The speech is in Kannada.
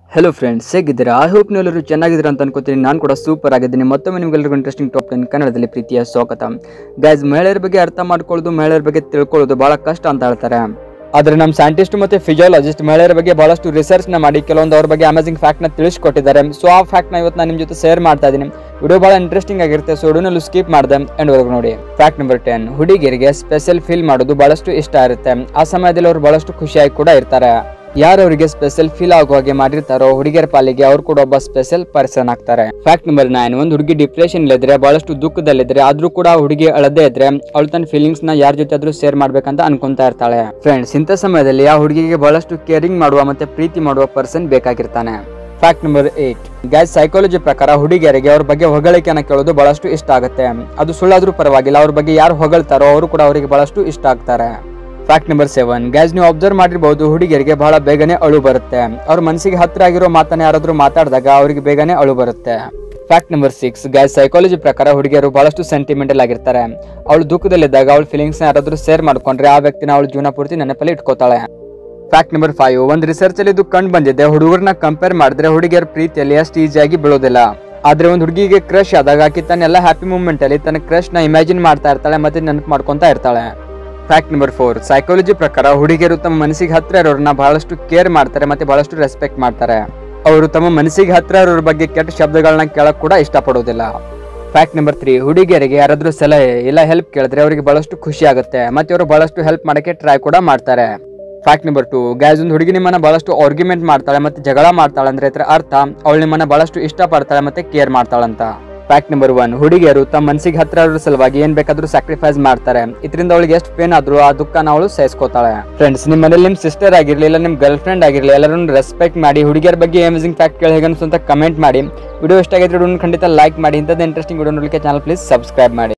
ಹೆಲೋ ಫ್ರೆಂಡ್ಸ್ ಹೇಗಿದ್ದೀರಾ ಐ ಹೋಪ್ ನೀವೆಲ್ಲರೂ ಚೆನ್ನಾಗಿದ್ದೀರಾ ಅಂತ ಅನ್ಕೋತೀನಿ ನಾನು ಕೂಡ ಸೂಪರ್ ಆಗಿದ್ದೀನಿ ಮತ್ತೊಮ್ಮೆ ನಿಮ್ಗೆಲ್ಲರಿಗೂ ಇಂಟ್ರೆಸ್ಟಿಂಗ್ ಟಾಪ್ ಟೆನ್ ಕನ್ನಡದಲ್ಲಿ ಪ್ರೀತಿಯ ಸ್ವಾಗತ ಗೈಸ್ ಮಹಿಳೆಯರ ಬಗ್ಗೆ ಅರ್ಥ ಮಾಡ್ಕೊಳ್ಳೋದು ಮಹಿಳೆಯರ ಬಗ್ಗೆ ತಿಳ್ಕೊಳ್ಳೋದು ಬಹಳ ಕಷ್ಟ ಅಂತ ಹೇಳ್ತಾರೆ ಆದ್ರೆ ನಮ್ಮ ಸೈಂಟಿಸ್ಟ್ ಮತ್ತೆ ಫಿಸಿಯಾಲಜಿಸ್ಟ್ ಮಹಿಳೆಯರ ಬಗ್ಗೆ ಬಹಳಷ್ಟು ರಿಸರ್ಚ್ ನ ಮಾಡಿ ಕೆಲವೊಂದು ಅವ್ರ ಬಗ್ಗೆ ಅಮೇಸಿಂಗ್ ಫ್ಯಾಕ್ಟ್ ನ ತಿಳಿಸ್ಕೊಟ್ಟಿದ್ದಾರೆ ಸೊ ಆ ಫ್ಯಾಕ್ಟ್ ನ ಇವತ್ತು ನಾನು ನಿಮ್ ಜೊತೆ ಶೇರ್ ಮಾಡ್ತಾ ಇದ್ದೀನಿ ವಿಡಿಯೋ ಬಹಳ ಇಂಟ್ರೆಸ್ಟಿಂಗ್ ಆಗಿರುತ್ತೆ ಸೊ ವಿಡಿಯೋನಲ್ಲೂ ಸ್ಕಿಪ್ ಮಾಡಿದೆ ಎಂಡ್ ವರೆಗೂ ನೋಡಿ ಫ್ಯಾಕ್ಟ್ ನಂಬರ್ ಟೆನ್ ಹುಡುಗಿಯರಿಗೆ ಸ್ಪೆಷಲ್ ಫೀಲ್ ಮಾಡೋದು ಬಹಳಷ್ಟು ಇಷ್ಟ ಇರುತ್ತೆ ಆ ಸಮಯದಲ್ಲಿ ಅವರು ಬಹಳಷ್ಟು ಖುಷಿಯಾಗಿ ಕೂಡ ಇರ್ತಾರೆ ಯಾರು ಅವರಿಗೆ ಸ್ಪೆಷಲ್ ಫೀಲ್ ಆಗೋ ಹಾಗೆ ಮಾಡಿರ್ತಾರೋ ಹುಡುಗಿಯರ ಪಾಲಿಗೆ ಅವ್ರು ಕೂಡ ಒಬ್ಬ ಸ್ಪೆಷಲ್ ಪರ್ಸನ್ ಆಗ್ತಾರೆ ಫ್ಯಾಕ್ಟ್ ನಂಬರ್ ನೈನ್ ಒಂದು ಹುಡುಗಿ ಡಿಪ್ರೆಷನ್ ಇದ್ರೆ ಬಹಳಷ್ಟು ದುಃಖದಲ್ಲಿದ್ರೆ ಆದ್ರೂ ಕೂಡ ಆ ಹುಡುಗಿ ಅಳದೇ ಇದ್ರೆ ಅವಳು ತನ್ನ ಫೀಲಿಂಗ್ಸ್ ನ ಯಾರ ಜೊತೆ ಆದ್ರೂ ಶೇರ್ ಮಾಡ್ಬೇಕಂತ ಅನ್ಕೊಂತಾ ಇರ್ತಾಳೆ ಫ್ರೆಂಡ್ಸ್ ಇಂಥ ಸಮಯದಲ್ಲಿ ಆ ಹುಡುಗಿಗೆ ಬಹಳಷ್ಟು ಕೇರಿಂಗ್ ಮಾಡುವ ಮತ್ತೆ ಪ್ರೀತಿ ಮಾಡುವ ಪರ್ಸನ್ ಬೇಕಾಗಿರ್ತಾನೆ fact number eight guys psychology ಪ್ರಕಾರ ಹುಡುಗಿಯರಿಗೆ ಅವ್ರ ಬಗ್ಗೆ ಹೊಗಳಿಕೆಯನ್ನ ಕೇಳೋದು ಬಹಳಷ್ಟು ಇಷ್ಟ ಆಗುತ್ತೆ ಅದು ಸುಳ್ಳಾದ್ರೂ ಪರವಾಗಿಲ್ಲ ಅವ್ರ ಬಗ್ಗೆ ಯಾರು ಹೊಗಳ್ತಾರೋ ಅವರು ಕೂಡ ಅವರಿಗೆ ಬಹಳಷ್ಟು ಇಷ್ಟ ಆಗ್ತಾರೆ ಫ್ಯಾಕ್ಟ್ ನಂಬರ್ ಸೆವೆನ್ ಗೈಸ್ ನೀವು ಅಬ್ಸರ್ವ್ ಮಾಡಿರ್ಬಹುದು ಹುಡುಗಿಯರಿಗೆ ಬಹಳ ಬೇಗನೆ ಅಳು ಬರುತ್ತೆ ಅವ್ರ ಮನಸ್ಸಿಗೆ ಹತ್ರ ಆಗಿರೋ ಮಾತನ್ನ ಯಾರಾದ್ರೂ ಮಾತಾಡಿದಾಗ ಅವರಿಗೆ ಬೇಗನೆ ಅಳು ಬರುತ್ತೆ fact number six guys psychology ಪ್ರಕಾರ ಹುಡುಗಿಯರು ಬಹಳಷ್ಟು ಸೆಂಟಿಮೆಂಟಲ್ ಆಗಿರ್ತಾರೆ ಅವಳು ದುಃಖದಲ್ಲಿದ್ದಾಗ ಅವಳ ಫೀಲಿಂಗ್ಸ್ ಯಾರಾದ್ರೂ ಶೇರ್ ಮಾಡ್ಕೊಂಡ್ರೆ ಆ ವ್ಯಕ್ತಿನ ಅವಳು ಜೀವನ ಪೂರ್ತಿ ನೆನಪಲ್ಲಿ ಇಟ್ಕೋತಾಳೆ ಫ್ಯಾಕ್ಟ್ ನಂಬರ್ ಫೈವ್ ಒಂದು ರಿಸರ್ಚ್ ಅಲ್ಲಿ ಇದು ಕಂಡು ಬಂದಿದೆ ಹುಡುಗರನ್ನ ಕಂಪೇರ್ ಮಾಡಿದ್ರೆ ಹುಡುಗಿಯರ ಪ್ರೀತಿಯಲ್ಲಿ ಅಷ್ಟು ಈಸಿಯಾಗಿ ಬೀಳೋದಿಲ್ಲ ಆದ್ರೆ ಒಂದು ಹುಡುಗಿಗೆ ಕ್ರಶ್ ಆದಾಗ ಆಕಿ ತನ್ನೆಲ್ಲ ಹ್ಯಾಪಿ ಮೂಮೆಂಟ್ ಅಲ್ಲಿ ತನ್ನ ಕ್ರಶ್ ನ ಇಮ್ಯಾಜಿನ್ ಮಾಡ್ತಾ ಇರ್ತಾಳೆ ಮತ್ತೆ ನೆನಪು ಮಾಡ್ಕೊಂತಾ ಇರ್ತಾಳೆ ಫ್ಯಾಕ್ಟ್ ನಂಬರ್ ಫೋರ್ ಸೈಕಾಲಜಿ ಪ್ರಕಾರ ಹುಡುಗಿಯರು ತಮ್ಮ ಮನಸ್ಸಿಗೆ ಹತ್ರ ಇರೋರನ್ನ ಬಹಳಷ್ಟು ಕೇರ್ ಮಾಡ್ತಾರೆ ಮತ್ತೆ ಬಹಳಷ್ಟು ರೆಸ್ಪೆಕ್ಟ್ ಮಾಡ್ತಾರೆ ಅವರು ತಮ್ಮ ಮನಸ್ಸಿಗೆ ಹತ್ರ ಇರೋರ ಬಗ್ಗೆ ಕೆಟ್ಟ ಶಬ್ದಗಳನ್ನ ಕೇಳಕ್ ಕೂಡ ಇಷ್ಟಪಡೋದಿಲ್ಲ ಫ್ಯಾಕ್ಟ್ ನಂಬರ್ ತ್ರೀ ಹುಡುಗಿಯರಿಗೆ ಯಾರಾದ್ರೂ ಸಲಹೆ ಇಲ್ಲ ಹೆಲ್ಪ್ ಕೇಳಿದ್ರೆ ಅವರಿಗೆ ಬಹಳಷ್ಟು ಖುಷಿ ಆಗುತ್ತೆ ಮತ್ತೆ ಅವರು ಬಹಳಷ್ಟು ಹೆಲ್ಪ್ ಮಾಡಕ್ಕೆ ಟ್ರೈ ಕೂಡ ಮಾಡ್ತಾರೆ ಫ್ಯಾಕ್ಟ್ ನಂಬರ್ ಟು ಗ್ಯಾಸ್ ಒಂದು ಹುಡುಗಿ ನಿಮ್ಮನ್ನ ಬಹಳಷ್ಟು ಆರ್ಗ್ಯುಮೆಂಟ್ ಮಾಡ್ತಾಳೆ ಮತ್ತೆ ಜಗಳ ಮಾಡ್ತಾಳೆ ಅಂದ್ರೆ ಇದರ ಅರ್ಥ ಅವಳು ನಿಮ್ಮನ್ನ ಬಹಳಷ್ಟು ಇಷ್ಟಪಡ್ತಾಳೆ ಮತ್ತೆ ಕೇರ್ ಮಾಡ್ತಾಳಂತ ಫ್ಯಾಕ್ಟ್ ನಂಬರ್ ಒನ್ ಹುಡುಗಿಯರು ತಮ್ಮ ಮನಸ್ಸಿಗೆ ಹತ್ರ ಇರೋ ಸಲುವಾಗಿ ಏನ್ ಬೇಕಾದ್ರೂ ಸ್ಯಾಕ್ರಿಫೈಸ್ ಮಾಡ್ತಾರೆ ಇದರಿಂದ ಅವಳಿಗೆ ಎಷ್ಟು ಪೇನ್ ಆದ್ರೂ ಆ ದುಃಖನ ಅವಳು ಸಹಿಸ್ಕೋತಾಳೆ ಫ್ರೆಂಡ್ಸ್ ನಿಮ್ಮ ಮನೇಲಿ ನಿಮ್ ಸಿಸ್ಟರ್ ಆಗಿರ್ಲಿ ಇಲ್ಲ ನಿಮ್ ಗರ್ಲ್ ಫ್ರೆಂಡ್ ಆಗಿರ್ಲಿ ಎಲ್ಲರನ್ನು ರೆಸ್ಪೆಕ್ಟ್ ಮಾಡಿ ಹುಡುಗಿಯರ ಬಗ್ಗೆ ಅಮೇಸಿಂಗ್ ಫ್ಯಾಕ್ಟ್ ಕೇಳಿ ಹೇಗೆ ಅನ್ಸುತ್ತೆ ಕಮೆಂಟ್ ಮಾಡಿ ವಿಡಿಯೋ ಇಷ್ಟ ಆಗಿದ್ರೆ ವಿಡಿಯೋನ ಖಂಡಿತ ಲೈಕ್ ಮಾಡಿ ಇಂಥದ್ದು ಇಂಟ್ರೆಸ್ಟಿಂಗ್ ವಿಡಿಯೋ ನೋಡಲಿಕ್ಕೆ ಚಾನಲ್ ಪ್ಲೀಸ್ ಸಬ್ಸ್ಕ್ರೈಬ್ ಮಾಡಿ